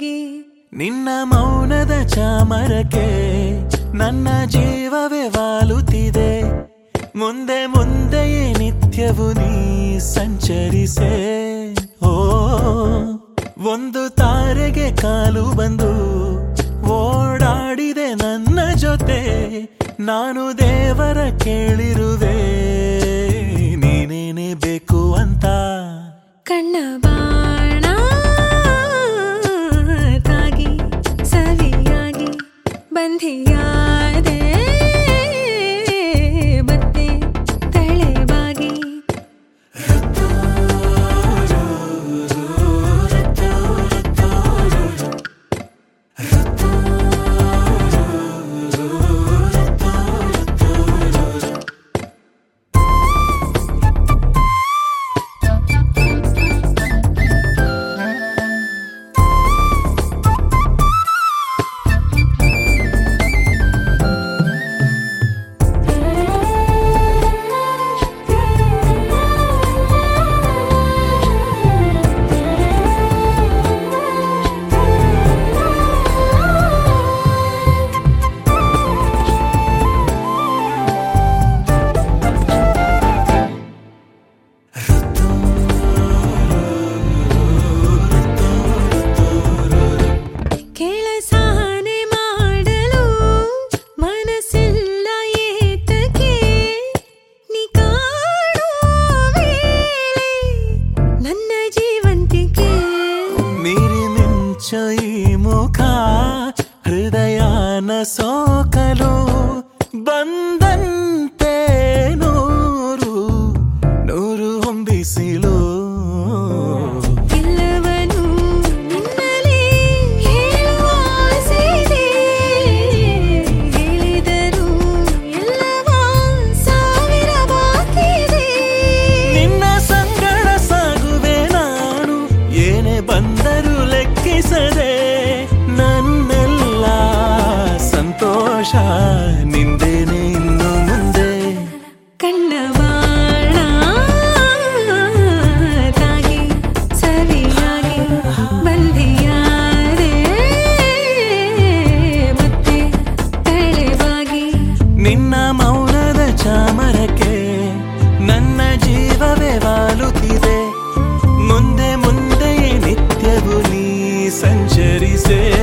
ಸವಿಯಾಗಿ ನಿನ್ನ ಮೌನದ ಚಾಮರಕ್ಕೆ ನನ್ನ ಜೀವವೇ ವಾಲುತ್ತಿದೆ ಮುಂದೆ ಮುಂದೆಯೇ ನಿತ್ಯವು ನೀ ಸಂಚರಿಸೆ ಓ ಒಂದು ತಾರೆಗೆ ಕಾಲು ಬಂದು ಓಡಾಡಿದೆ ನನ್ನ ಜೊತೆ ನಾನು ದೇವರ ಕೇಳಿರುವೆ ನೀನೇನೆ ಬೇಕು ಅಂತ ಕಣ್ಣ ಬಾಣ ತಾಗಿ ಸವಿಯಾಗಿ ಬಂಧಿಯಾದೆ ಮತ್ತೆ ತಳೆಬಾಗಿ ಕೆಲಸಾನೆ ಮಾಡಲು ಮನಸ್ಸಿಲ್ಲ ಏತಕ್ಕೆ ನೀ ಕಾಣೋ ವೇಳೆ ನನ್ನ ಜೀವಂತಿಕೆ ಮೀರಿ ಮಿಂಚ ಈ ಮುಖ ಹೃದಯನ ಸೋಕಲು ಬಂದಂತೆ ನೂರು ನೂರು ಹೊಂಬಿಸಿಲು ಎಲ್ಲವನ್ನೂ ನಿನ್ನಲಿ ಹೇಳುವ ಆಸೆಯಿದೆ. ಹೇಳಿದರೂ ಎಲ್ಲವ ಸಾವಿರ ಬಾಕಿದೆ. ನಿನ್ನ ಸಂಗಡ ಸಾಗುವೆ ನಾನು ಏನೇ ಬಂದರೂ ಲೆಕ್ಕಿಸದೆ ನನ್ನೆಲ್ಲ ಸಂತೋಷ ನಿಂದೇನೆ ಇನ್ನು ಮುಂದೆ ಕಣ್ಣ ಬಾಣ ತಾಗಿ ಸವಿಯಾಗಿ ಬಂಧಿಯಾದೆ ಮತ್ತೆ ತಳೆಬಾಗಿ ನಿನ್ನ ಮೌನದ ಚಾಮರಕ್ಕೆ ನನ್ನ ಜೀವವೇ ವಾಲುತ್ತಿದೆ ಮುಂದೆ ಮುಂದೆಯೇ ನಿತ್ಯವೂ ನೀ ಸಂಚರಿಸೆ